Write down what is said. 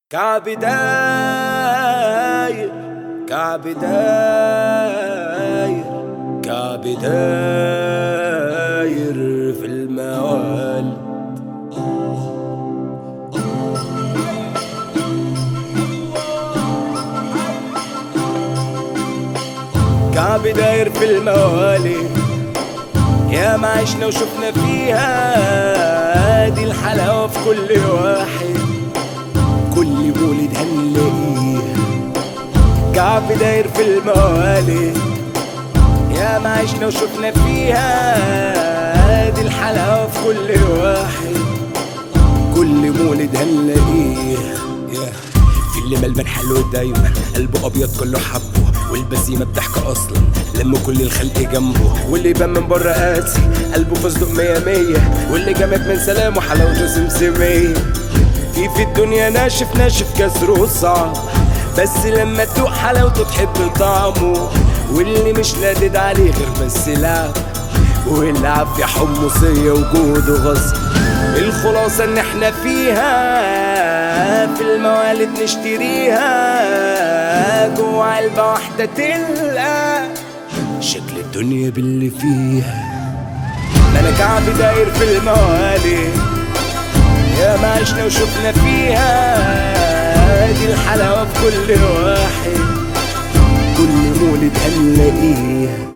كعب داير كعب داير كعب داير في الموال كعب داير في الموالي يا ما عشنا وشفنا فيها دي الحلاوة في كل واحد كل مولد هنلاقيه كعب داير في الموالي يا ما عشنا وشفنا فيها دي الحلاوة في كل واحد كل مولد هنلاقيه yeah. في اللي ملبن حلو دايما قلبه ابيض كله حبه والبسيمه بتحكي اصلا لما كل الخلق جنبه واللي يبان من بره قاسي قلبه فستق مية مية واللي جامد من سلامه حلاوته سمسمية في في الدنيا ناشف ناشف كسره صعب بس لما تدوق حلاوته تحب طعمه واللي مش لادد عليه غير بس لعب والعافية حمصية وجوده غصب الخلاصة ان احنا فيها في الموالد نشتريها جوا علبة واحدة تلقى شكل الدنيا باللي فيها ما انا كعبي داير في الموالد يا ما عشنا وشفنا فيها دي الحلاوة في كل واحد كل مولد هنلاقيه